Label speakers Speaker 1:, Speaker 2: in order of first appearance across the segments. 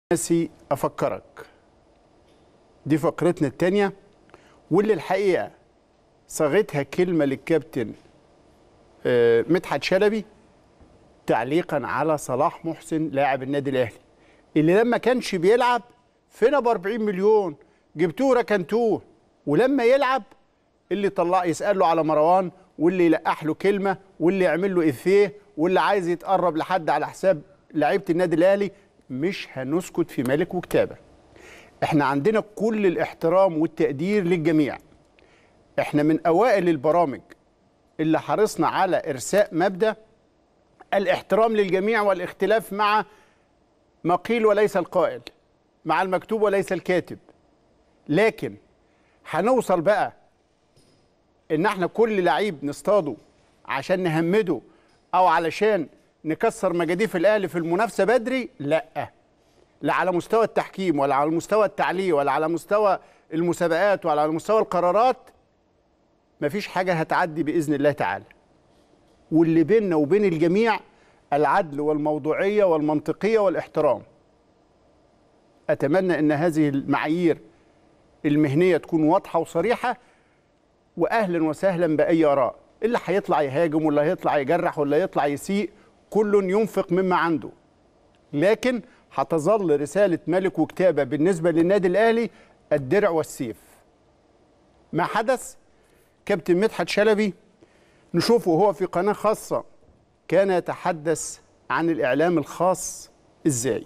Speaker 1: ناسي أفكرك دي فقرتنا التانية واللي الحقيقة صاغتها كلمة للكابتن آه، مدحت شلبي تعليقا على صلاح محسن لاعب النادي الأهلي اللي لما كانش بيلعب فينا ب 40 مليون جبتوه ركنتوه ولما يلعب اللي طلع يسأل له على مروان واللي يلقح له كلمة واللي يعمل له إفيه واللي عايز يتقرب لحد على حساب لعيبة النادي الأهلي مش هنسكت في ملك وكتابة احنا عندنا كل الاحترام والتقدير للجميع احنا من أوائل البرامج اللي حرصنا على إرساء مبدأ الاحترام للجميع والاختلاف مع ما قيل وليس القائل مع المكتوب وليس الكاتب لكن هنوصل بقى ان احنا كل لعيب نصطاده عشان نهمده او علشان نكسر مجاديف الاهلي في المنافسه بدري لا لا على مستوى التحكيم ولا على مستوى التعليق ولا على مستوى المسابقات ولا على مستوى القرارات مفيش حاجه هتعدي باذن الله تعالى واللي بيننا وبين الجميع العدل والموضوعيه والمنطقيه والاحترام اتمنى ان هذه المعايير المهنيه تكون واضحه وصريحه واهلا وسهلا باي اراء اللي هيطلع يهاجم واللي هيطلع يجرح واللي هيطلع يسيء كل ينفق مما عنده لكن هتظل رساله ملك وكتابه بالنسبه للنادي الاهلي الدرع والسيف ما حدث كابتن مدحت شلبي نشوفه وهو في قناه خاصه كان يتحدث عن الاعلام الخاص ازاي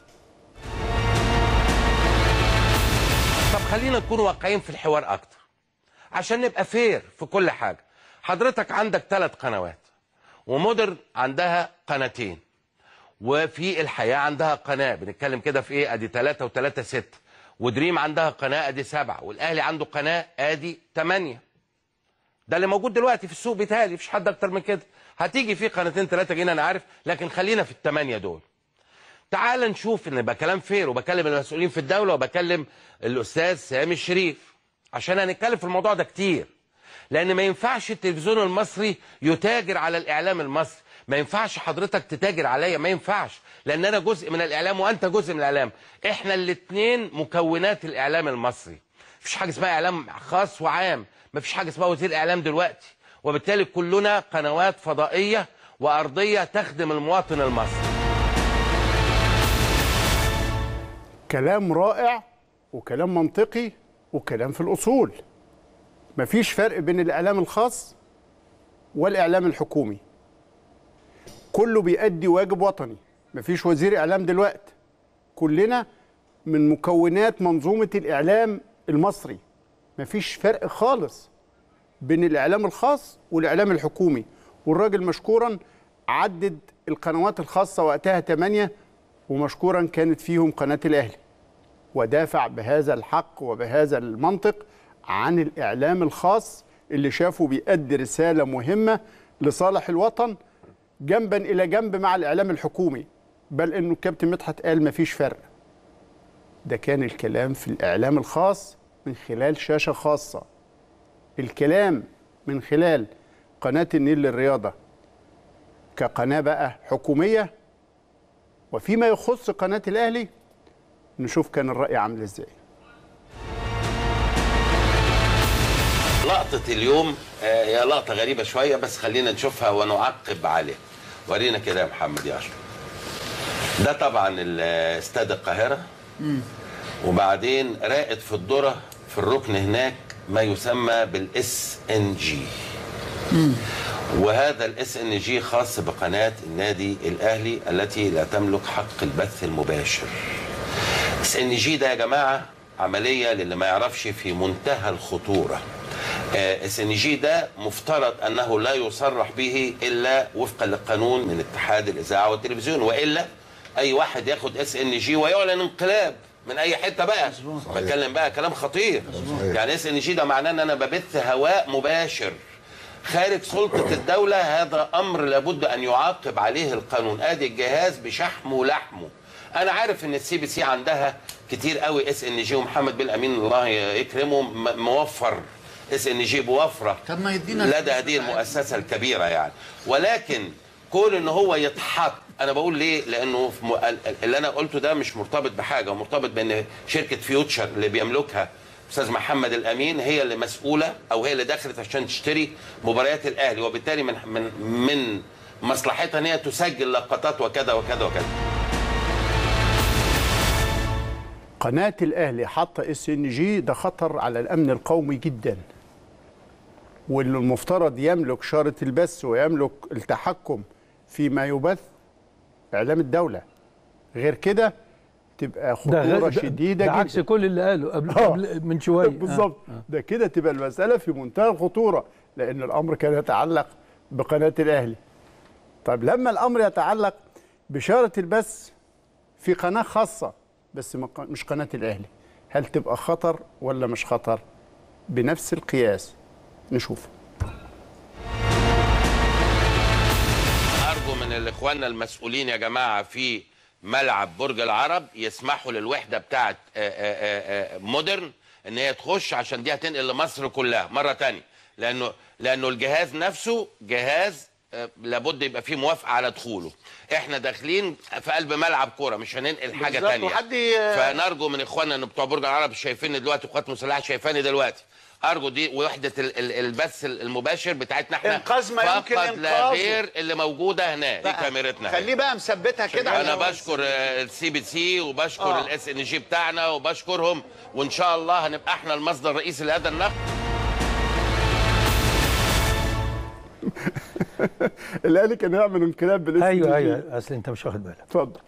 Speaker 2: طب خلينا نكون واقعيين في الحوار اكتر عشان نبقى فير في كل حاجه حضرتك عندك ثلاث قنوات ومودرن عندها قناتين وفي الحياه عندها قناه بنتكلم كده في ايه ادي ثلاثة وثلاثة ستة ودريم عندها قناه ادي سبعة والاهلي عنده قناه ادي ثمانية ده اللي موجود دلوقتي في السوق بيتهيألي مفيش حد اكتر من كده هتيجي في قناتين ثلاثه جينا انا عارف لكن خلينا في الثمانيه دول تعال نشوف ان بكلام فير وبكلم المسؤولين في الدوله وبكلم الاستاذ سامي الشريف عشان هنتكلم في الموضوع ده كتير لان ما ينفعش التلفزيون المصري يتاجر على الاعلام المصري ما ينفعش حضرتك تتاجر عليا ما ينفعش لان انا جزء من الاعلام وانت جزء من الاعلام احنا الاثنين مكونات الاعلام المصري مفيش حاجه اسمها اعلام خاص وعام مفيش حاجه اسمها وزير اعلام دلوقتي وبالتالي كلنا قنوات فضائيه وارضيه تخدم المواطن المصري
Speaker 1: كلام رائع وكلام منطقي وكلام في الأصول مفيش فرق بين الإعلام الخاص والإعلام الحكومي كله بيأدي واجب وطني مفيش وزير إعلام دلوقتي كلنا من مكونات منظومة الإعلام المصري مفيش فرق خالص بين الإعلام الخاص والإعلام الحكومي والراجل مشكورا عدد القنوات الخاصة وقتها ثمانية ومشكورا كانت فيهم قناة الأهلي ودافع بهذا الحق وبهذا المنطق عن الإعلام الخاص اللي شافه بيأدي رسالة مهمة لصالح الوطن جنبا إلى جنب مع الإعلام الحكومي بل إنه الكابتن مدحت قال مفيش فرق ده كان الكلام في الإعلام الخاص من خلال شاشة خاصة الكلام من خلال قناة النيل للرياضة كقناة بقى حكومية وفيما يخص قناة الأهلي نشوف كان الرأي عامل ازاي
Speaker 2: لقطة اليوم آه، هي لقطة غريبة شوية بس خلينا نشوفها ونعقب عليها ورينا كده يا محمد يا أشرف ده طبعا ال- استاد القاهرة وبعدين راقد في الذرة في الركن هناك ما يسمى بالاس ان جي وهذا الاس ان جي خاص بقناة النادي الأهلي التي لا تملك حق البث المباشر اس ان جي ده يا جماعه عمليه للي ما يعرفش في منتهى الخطوره اس ان جي ده مفترض انه لا يصرح به الا وفقا للقانون من اتحاد الاذاعه والتلفزيون والا اي واحد ياخد اس ان جي ويعلن انقلاب من اي حته بقى بتكلم بقى كلام خطير يعني اس ان جي ده معناه ان انا ببث هواء مباشر خارج سلطة الدولة هذا أمر لابد أن يعاقب عليه القانون آدي الجهاز بشحمه ولحمه أنا عارف إن السي بي سي عندها كتير قوي اس ان جي ومحمد بن أمين الله يكرمه م- موفر اس ان جي بوفرة
Speaker 3: طب ما يدينا
Speaker 2: لدى هذه المؤسسة الكبيرة يعني ولكن كون إن هو يتحط انا بقول ليه لانه في م... اللي انا قلته ده مش مرتبط بحاجه مرتبط بان شركه فيوتشر اللي بيملكها استاذ محمد الامين هي اللي مسؤوله او هي اللي دخلت عشان تشتري مباريات الاهلي وبالتالي من من من مصلحتها ان هي تسجل لقطات وكذا وكذا وكذا
Speaker 1: قناه الاهلي حاطه اس ان جي ده خطر على الامن القومي جدا واللي المفترض يملك شاره البث ويملك التحكم فيما يبث اعلام الدوله غير كده تبقى
Speaker 3: ده
Speaker 1: خطوره
Speaker 3: غير- ده-
Speaker 1: شديده
Speaker 3: ده
Speaker 1: جدا
Speaker 3: عكس كل اللي قاله قبل,
Speaker 1: آه.
Speaker 3: قبل من شويه
Speaker 1: بالظبط
Speaker 3: آه.
Speaker 1: ده كده تبقى المساله في منتهى الخطوره لان الامر كان يتعلق بقناه الاهلي طيب لما الامر يتعلق بشاره البث في قناه خاصه بس ما ق- مش قناه الاهلي هل تبقى خطر ولا مش خطر بنفس القياس نشوف
Speaker 2: ارجو من الاخوان المسؤولين يا جماعه في ملعب برج العرب يسمحوا للوحده بتاعه آه، آه، آه، مودرن ان هي تخش عشان دي هتنقل لمصر كلها مره تانية لانه لانه الجهاز نفسه جهاز آه، لابد يبقى فيه موافقه على دخوله احنا داخلين في قلب ملعب كوره مش هننقل حاجه
Speaker 4: بالظبط،
Speaker 2: تانية
Speaker 4: وحد ي-
Speaker 2: فنرجو من اخواننا ان بتوع برج العرب شايفيني دلوقتي قوات مسلحه شايفاني دلوقتي ارجو دي وحده ال- ال- البث المباشر بتاعتنا احنا
Speaker 4: إنقاذ ما يمكن
Speaker 2: فقط لا
Speaker 4: إنقاذه.
Speaker 2: غير اللي موجوده هنا دي
Speaker 4: بقى
Speaker 2: كاميرتنا
Speaker 4: خليه بقى مثبتها كده
Speaker 2: انا
Speaker 4: على-
Speaker 2: بشكر السي بي سي وبشكر
Speaker 4: آه.
Speaker 2: الاس ان جي بتاعنا وبشكرهم وان شاء الله هنبقى احنا المصدر الرئيسي لهذا النقد
Speaker 1: الاهلي كان يعمل انقلاب بالاس
Speaker 3: ايوه ايوه اصل انت مش واخد بالك
Speaker 1: اتفضل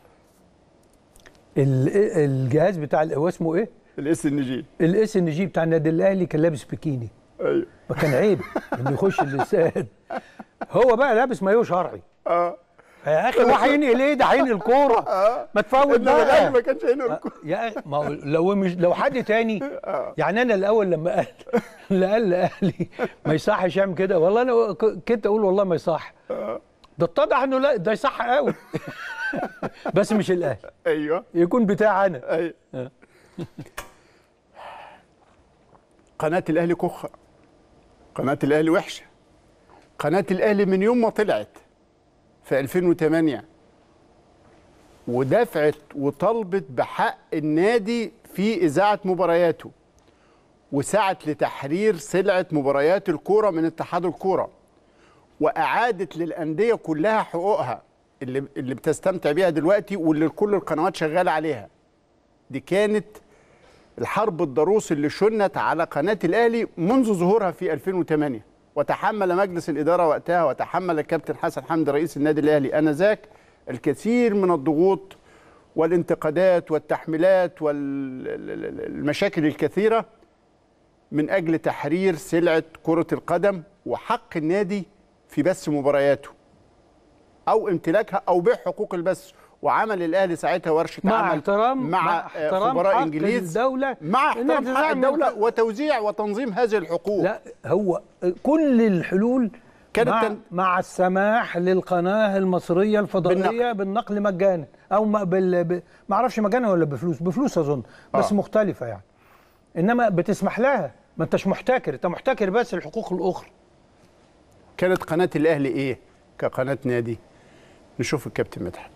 Speaker 3: ال- الجهاز بتاع ال- هو اسمه ايه؟
Speaker 1: الاس ان جي
Speaker 3: الاس ان جي بتاع النادي الاهلي كان لابس بيكيني
Speaker 1: ايوه
Speaker 3: ما كان عيب انه يخش الاستاد هو بقى لابس مايو شرعي
Speaker 1: اه
Speaker 3: يا اخي هو هينقل ايه ده هينقل كوره ما تفوت
Speaker 1: انما الاهلي ما
Speaker 3: بقى
Speaker 1: كانش هنا
Speaker 3: يا أخي، ما هو لو مش لو حد تاني يعني انا الاول لما قال اللي قال لاهلي ما يصحش يعمل كده والله انا ك- كنت اقول والله ما يصح ده اتضح انه لا ده يصح قوي بس مش الاهلي
Speaker 1: ايوه
Speaker 3: يكون بتاع انا
Speaker 1: ايوه قناه الاهلي كخه قناه الاهلي وحشه قناه الاهلي من يوم ما طلعت في 2008 ودفعت وطلبت بحق النادي في اذاعه مبارياته وسعت لتحرير سلعه مباريات الكوره من اتحاد الكوره واعادت للانديه كلها حقوقها اللي اللي بتستمتع بيها دلوقتي واللي كل القنوات شغاله عليها دي كانت الحرب الضروس اللي شنت على قناه الاهلي منذ ظهورها في 2008 وتحمل مجلس الاداره وقتها وتحمل الكابتن حسن حمدي رئيس النادي الاهلي انذاك الكثير من الضغوط والانتقادات والتحميلات والمشاكل الكثيره من اجل تحرير سلعه كره القدم وحق النادي في بث مبارياته او امتلاكها او بيع حقوق البث وعمل الاهلي ساعتها ورشه
Speaker 3: مع
Speaker 1: عمل
Speaker 3: احترام
Speaker 1: مع,
Speaker 3: مع
Speaker 1: آه،
Speaker 3: احترام
Speaker 1: خبراء
Speaker 3: حق
Speaker 1: انجليز
Speaker 3: الدولة
Speaker 1: مع
Speaker 3: إنها
Speaker 1: احترام حق
Speaker 3: تزعم
Speaker 1: الدوله
Speaker 3: من-
Speaker 1: وتوزيع وتنظيم هذه الحقوق
Speaker 3: لا هو كل الحلول
Speaker 1: كانت
Speaker 3: مع,
Speaker 1: تن-
Speaker 3: مع السماح للقناه المصريه الفضائيه
Speaker 1: بالنقل.
Speaker 3: بالنقل, مجانا او ما بال ب... ما اعرفش مجانا ولا بفلوس بفلوس اظن بس
Speaker 1: آه.
Speaker 3: مختلفه يعني انما بتسمح لها ما انتش محتكر انت محتكر بس الحقوق الاخرى
Speaker 1: كانت قناه الاهلي ايه كقناه نادي نشوف الكابتن مدحت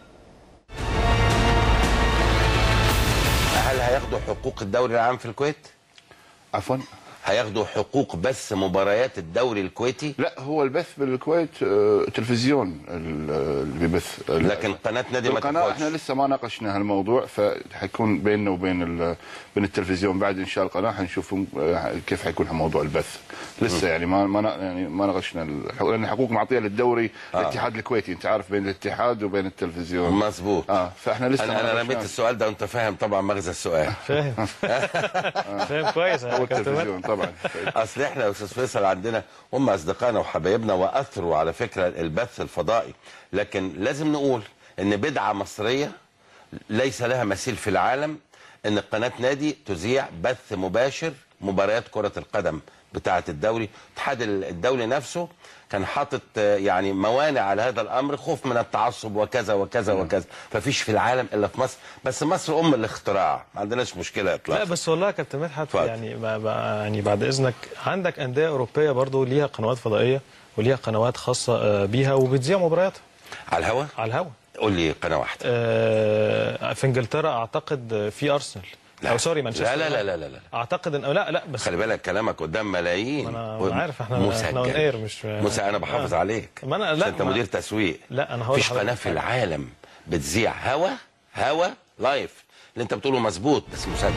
Speaker 2: هل هياخدوا حقوق الدوري العام في الكويت
Speaker 5: عفوا
Speaker 2: هياخدوا حقوق بث مباريات الدوري الكويتي
Speaker 5: لا هو البث بالكويت آه، تلفزيون ال- اللي بيبث
Speaker 2: لكن قناه نادي ما
Speaker 5: القناه احنا
Speaker 2: تاخدش
Speaker 5: لسه ما ناقشنا هالموضوع فحيكون بيننا وبين ال- بين التلفزيون بعد انشاء القناه حنشوف آه، كيف حيكون موضوع البث لسه يعني ما ما نا- يعني ما ناقشنا الحقوق لان الحقوق معطيه للدوري الاتحاد الكويتي انت عارف بين الاتحاد وبين التلفزيون
Speaker 2: مظبوط
Speaker 5: اه فاحنا لسه
Speaker 2: انا
Speaker 5: ما
Speaker 2: انا رميت
Speaker 5: ناقشناش.
Speaker 2: السؤال ده وانت فاهم طبعا مغزى السؤال
Speaker 6: فاهم فاهم كويس
Speaker 5: هو
Speaker 6: يا كابتن مدحت.
Speaker 5: التلفزيون طبعا
Speaker 2: اصل احنا يا استاذ فيصل عندنا هم اصدقائنا وحبايبنا واثروا على فكره البث الفضائي لكن لازم نقول ان بدعه مصريه ليس لها مثيل في العالم ان قناه نادي تذيع بث مباشر مباريات كره القدم بتاعه الدوري الاتحاد الدولي نفسه كان حاطط آه، يعني موانع على هذا الامر خوف من التعصب وكذا وكذا وكذا ففيش في العالم الا في مصر بس مصر ام الاختراع ما عندناش مشكله اطلاقا
Speaker 6: لا بس والله يا كابتن مدحت
Speaker 2: اتفضل.
Speaker 6: يعني ما ما- يعني بعد اذنك عندك انديه اوروبيه برضو ليها قنوات فضائيه وليها قنوات خاصه آه، بيها وبتذيع مبارياتها
Speaker 2: على الهوا
Speaker 6: على الهوا
Speaker 2: قول لي قناه واحده
Speaker 6: آه في انجلترا اعتقد في ارسنال او سوري مانشستر
Speaker 2: لا لا لا لا لا, لا.
Speaker 6: اعتقد ان لا لا بس
Speaker 2: خلي بالك كلامك قدام ملايين
Speaker 6: ما أنا-
Speaker 2: و-
Speaker 6: أنا عارف، إحنا-
Speaker 2: مسجل.
Speaker 6: إحنا on air مش-
Speaker 2: مس انا بحافظ
Speaker 6: آه.
Speaker 2: عليك
Speaker 6: ما أنا- لا،
Speaker 2: عشان انت
Speaker 6: ما-
Speaker 2: مدير تسويق
Speaker 6: لا، أنا هقول
Speaker 2: مفيش
Speaker 6: لحضرتك
Speaker 2: قناه في
Speaker 6: حاجة.
Speaker 2: العالم بتذيع هوا هوا لايف اللي انت بتقوله مظبوط بس مسجل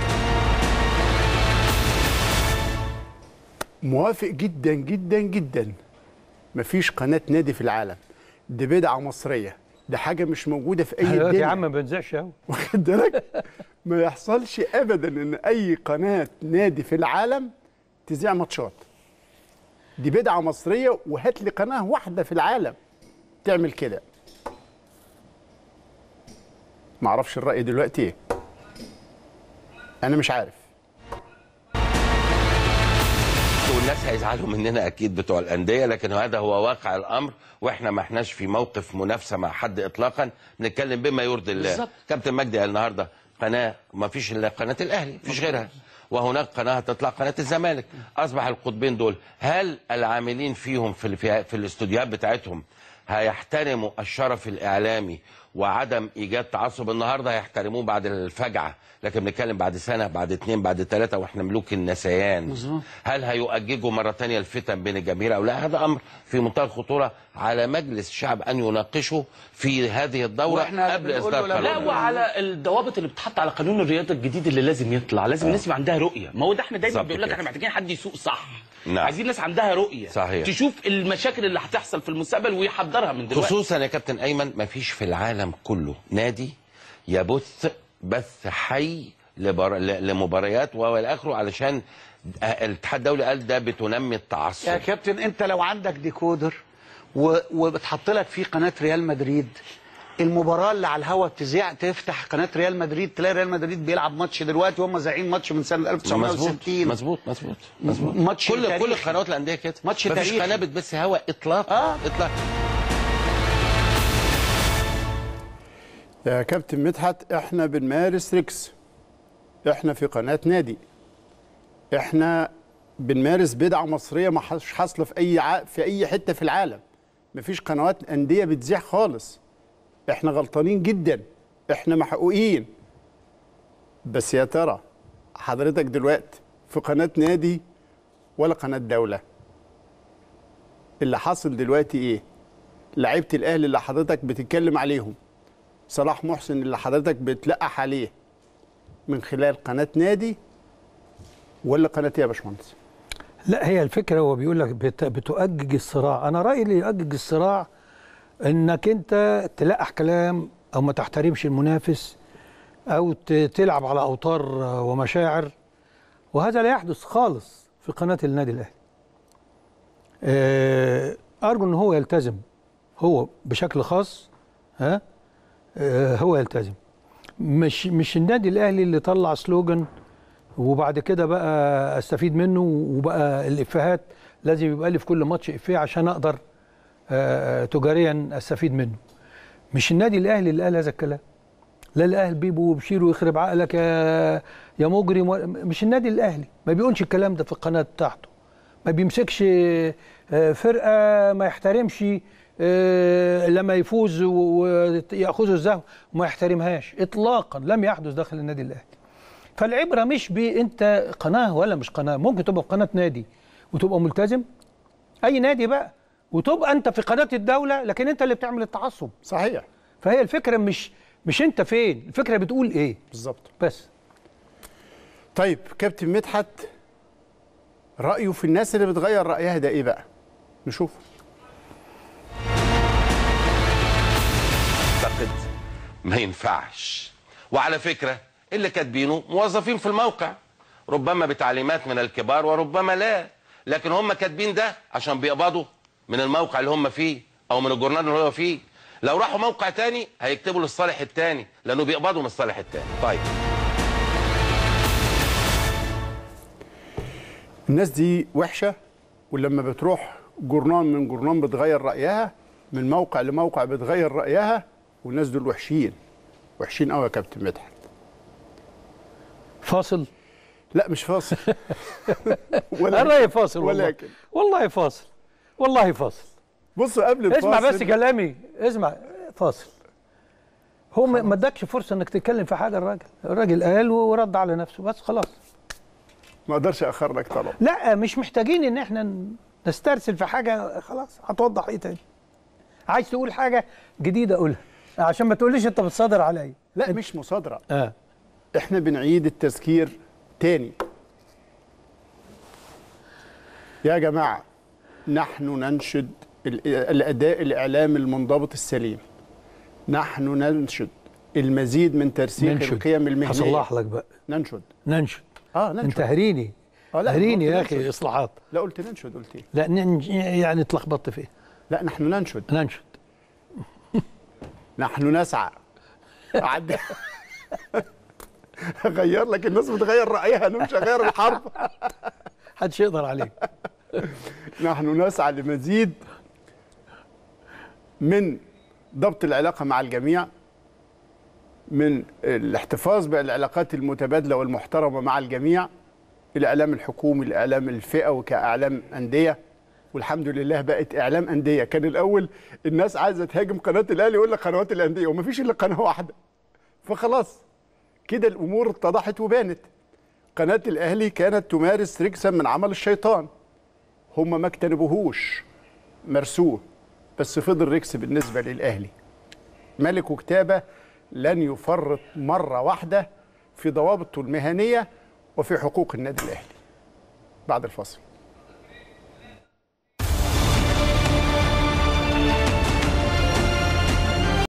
Speaker 1: موافق جدا جدا جدا مفيش قناه نادي في العالم دي بدعه مصريه دي حاجه مش موجوده في اي
Speaker 3: دلوقتي
Speaker 1: الدنيا
Speaker 3: يا عم ما بنزعش اهو
Speaker 1: واخد بالك ما يحصلش ابدا ان اي قناه نادي في العالم تذيع ماتشات دي بدعه مصريه وهات لي قناه واحده في العالم تعمل كده ما اعرفش الراي دلوقتي ايه انا مش عارف
Speaker 2: والناس هيزعلوا مننا اكيد بتوع الانديه لكن هذا هو واقع الامر واحنا ما احناش في موقف منافسه مع حد اطلاقا بنتكلم بما يرضي الله
Speaker 4: بالظبط.
Speaker 2: كابتن مجدي قال النهارده قناه ما فيش الا قناه الاهلي ما فيش غيرها وهناك قناه هتطلع قناه الزمالك اصبح القطبين دول هل العاملين فيهم في ال- في, في الاستوديوهات بتاعتهم هيحترموا الشرف الاعلامي وعدم ايجاد تعصب النهارده هيحترموه بعد الفجعه لكن بنتكلم بعد سنه بعد اتنين بعد ثلاثه واحنا ملوك النسيان
Speaker 4: مظبوط.
Speaker 2: هل هيؤججوا مرة تانية الفتن بين الجماهير أو لا هذا أمر في منتهى الخطورة على مجلس الشعب أن يناقشه في هذه الدورة
Speaker 4: وإحنا
Speaker 2: قبل
Speaker 4: بنقول
Speaker 2: إصدار
Speaker 4: له لا-
Speaker 2: قانون
Speaker 4: لا وعلى الضوابط اللي بتحط على قانون الرياضه الجديد اللي لازم يطلع لازم الناس يبقى عندها رؤيه ما هو ده احنا دايما
Speaker 2: بالظبط
Speaker 4: بيقول لك
Speaker 2: كده.
Speaker 4: احنا محتاجين حد يسوق صح
Speaker 2: نعم.
Speaker 4: عايزين ناس عندها رؤيه
Speaker 2: صحيح.
Speaker 4: تشوف المشاكل اللي هتحصل في المستقبل ويحضرها من دلوقتي
Speaker 2: خصوصا يا كابتن أيمن ما فيش في العالم كله نادي يبث بث حي لبر... ل- لمباريات والى اخره علشان الاتحاد الدولي قال ده بتنمي التعصب
Speaker 7: يا كابتن انت لو عندك ديكودر و... وبتحط لك فيه قناه ريال مدريد المباراه اللي على الهوا بتذيع تفتح قناه ريال مدريد تلاقي ريال مدريد بيلعب ماتش دلوقتي وهم زاعين ماتش من سنه
Speaker 2: مظبوط
Speaker 7: 1960
Speaker 2: مظبوط مظبوط مظبوط
Speaker 7: ماتش
Speaker 2: كل
Speaker 7: تاريخي.
Speaker 2: كل القنوات الانديه كده
Speaker 7: ماتش
Speaker 2: مفيش
Speaker 7: تاريخي.
Speaker 2: قناه بتبث هوا اطلاقا
Speaker 7: آه.
Speaker 2: اطلاقا
Speaker 1: يا كابتن مدحت احنا بنمارس ريكس احنا في قناه نادي احنا بنمارس بدعه مصريه ما حص- حاصله في اي ع... في اي حته في العالم مفيش قنوات انديه بتذيع خالص احنا غلطانين جدا احنا محقوقين بس يا ترى حضرتك دلوقتي في قناه نادي ولا قناه دوله اللي حاصل دلوقتي ايه لعيبه الاهلي اللي حضرتك بتتكلم عليهم صلاح محسن اللي حضرتك بتلقح عليه من خلال قناه نادي ولا قناه ايه يا باشمهندس؟
Speaker 3: لا هي الفكره هو بيقول لك بت- بتؤجج الصراع انا رايي اللي يؤجج الصراع انك انت تلقح كلام او ما تحترمش المنافس او ت- تلعب على اوتار ومشاعر وهذا لا يحدث خالص في قناه النادي الاهلي آه، ارجو ان هو يلتزم هو بشكل خاص ها آه، هو يلتزم مش مش النادي الاهلي اللي طلع سلوجان وبعد كده بقى استفيد منه وبقى الافيهات لازم يبقى لي في كل ماتش افيه عشان اقدر آه، تجاريا استفيد منه مش النادي الاهلي اللي قال هذا الكلام لا الاهلي بيبو وبشير ويخرب عقلك يا يا مجرم و- مش النادي الاهلي ما بيقولش الكلام ده في القناه بتاعته ما بيمسكش آه، فرقه ما يحترمش آه، لما يفوز و- وياخذوا الزهو وما يحترمهاش اطلاقا لم يحدث داخل النادي الاهلي فالعبره مش بانت قناه ولا مش قناه ممكن تبقى في قناه نادي وتبقى ملتزم اي نادي بقى وتبقى انت في قناه الدوله لكن انت اللي بتعمل التعصب
Speaker 1: صحيح
Speaker 3: فهي الفكره مش مش انت فين الفكره بتقول ايه
Speaker 1: بالظبط
Speaker 3: بس
Speaker 1: طيب كابتن مدحت رايه في الناس اللي بتغير رايها ده ايه بقى؟ نشوف
Speaker 2: اعتقد ما ينفعش وعلى فكره اللي كاتبينه موظفين في الموقع ربما بتعليمات من الكبار وربما لا لكن هم كاتبين ده عشان بيقبضوا من الموقع اللي هم فيه او من الجورنال اللي هو فيه لو راحوا موقع تاني هيكتبوا للصالح التاني لانه بيقبضوا من الصالح التاني طيب
Speaker 1: الناس دي وحشه ولما بتروح جورنان من جورنان بتغير رايها من موقع لموقع بتغير رايها والناس دول وحشين وحشين قوي يا كابتن مدحت
Speaker 3: فاصل
Speaker 1: لا مش فاصل
Speaker 3: انا رايي فاصل والله
Speaker 1: ولكن
Speaker 3: والله فاصل والله فاصل
Speaker 1: بصوا قبل الفاصل
Speaker 3: اسمع بس كلامي اسمع فاصل هو ما ما ادكش فرصه انك تتكلم في حاجه الراجل الراجل قال ورد على نفسه بس خلاص
Speaker 1: ما اقدرش اخر لك طلب
Speaker 3: لا مش محتاجين ان احنا نسترسل في حاجه خلاص هتوضح ايه تاني عايز تقول حاجه جديده قولها عشان ما تقوليش انت بتصادر عليا
Speaker 1: لا مش مصادره
Speaker 3: اه
Speaker 1: احنا بنعيد التذكير تاني يا جماعه نحن ننشد ال- الاداء الاعلامي المنضبط السليم نحن ننشد المزيد من ترسيخ
Speaker 3: ننشد
Speaker 1: القيم المهنيه
Speaker 3: هصلح لك بقى
Speaker 1: ننشد
Speaker 3: ننشد
Speaker 1: اه
Speaker 3: انت
Speaker 1: ننشد
Speaker 3: هريني
Speaker 1: آه، لا،
Speaker 3: هريني
Speaker 1: قلت
Speaker 3: يا
Speaker 1: ننشد.
Speaker 3: اخي اصلاحات
Speaker 1: لا قلت ننشد قلت ايه
Speaker 3: لا ننج... يعني اتلخبطت فيه
Speaker 1: لا نحن ننشد
Speaker 3: ننشد
Speaker 1: نحن نسعى أعد... اغير لك الناس بتغير رايها انا مش هغير الحرب
Speaker 3: محدش يقدر عليك
Speaker 1: نحن نسعى لمزيد من ضبط العلاقه مع الجميع من الاحتفاظ بالعلاقات المتبادله والمحترمه مع الجميع الاعلام الحكومي الاعلام الفئوي كاعلام انديه والحمد لله بقت اعلام انديه كان الاول الناس عايزه تهاجم قناه الاهلي يقول لك قنوات الانديه ومفيش الا قناه واحده فخلاص كده الامور اتضحت وبانت قناه الاهلي كانت تمارس رجسا من عمل الشيطان هم ما اجتنبوهوش مرسوه بس فضل رجس بالنسبه للاهلي ملك وكتابه لن يفرط مره واحده في ضوابطه المهنيه وفي حقوق النادي الاهلي بعد الفاصل